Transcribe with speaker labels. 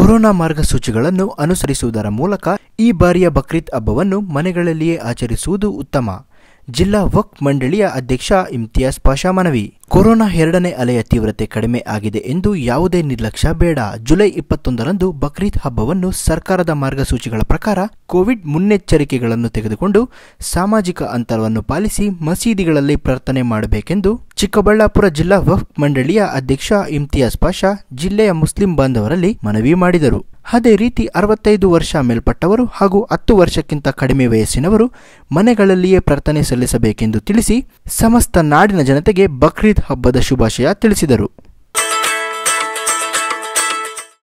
Speaker 1: corona ಮಾರ್ಗಸೂಚಿಗಳನ್ನು ಅನುಸರಿಸುವುದರ ಮೂಲಕ ಈ ಬಾರಿಯ ಬಕ್ರೀದ್ ಹಬ್ಬವನ್ನು ಮನೆಗಳಲ್ಲಿಯೇ ಆಚರಿಸುವುದು ಉತ್ತಮ ಜಿಲ್ಲಾ ವಕ್ಫ್ ಮಂಡಳಿಯ ಅಧ್ಯಕ್ಷ ಇಮ್ತಿಯಾಜ್ ಪಾಷಾ ಮನವಿ ಕೊರೋನಾ ಎರಡನೇ ಅಲೆಯ ತೀವ್ರತೆ ಕಡಿಮೆ ಆಗಿದೆ ಎಂದು ಯಾವುದೇ ನಿರ್ಲಕ್ಷ್ಯ ಬೇಡ ಜುಲೈ ಇಪ್ಪತ್ತೊಂದರಂದು ಬಕ್ರೀದ್ ಹಬ್ಬವನ್ನು ಸರ್ಕಾರದ ಮಾರ್ಗಸೂಚಿಗಳ ಪ್ರಕಾರ ಕೋವಿಡ್ ಮುನ್ನೆಚ್ಚರಿಕೆಗಳನ್ನು ತೆಗೆದುಕೊಂಡು ಸಾಮಾಜಿಕ ಅಂತರವನ್ನು ಪಾಲಿಸಿ ಮಸೀದಿಗಳಲ್ಲಿ ಪ್ರಾರ್ಥನೆ ಮಾಡಬೇಕೆಂದು ಚಿಕ್ಕಬಳ್ಳಾಪುರ ಜಿಲ್ಲಾ ವಕ್ಫ್ ಮಂಡಳಿಯ ಅಧ್ಯಕ್ಷ ಇಮ್ತಿಯಾಜ್ ಪಾಷಾ ಜಿಲ್ಲೆಯ ಮುಸ್ಲಿಂ ಬಾಂಧವರಲ್ಲಿ ಮನವಿ ಮಾಡಿದರು ಅದೇ ರೀತಿ ಅರವತ್ತೈದು ವರ್ಷ ಮೇಲ್ಪಟ್ಟವರು ಹಾಗೂ ಹತ್ತು ವರ್ಷಕ್ಕಿಂತ ಕಡಿಮೆ ವಯಸ್ಸಿನವರು ಮನೆಗಳಲ್ಲಿಯೇ ಪ್ರಾರ್ಥನೆ ಸಲ್ಲಿಸಬೇಕೆಂದು ತಿಳಿಸಿ ಸಮಸ್ತ ನಾಡಿನ ಜನತೆಗೆ ಬಕ್ರೀದ್ ಹಬ್ಬದ ಶುಭಾಶಯ ತಿಳಿಸಿದರು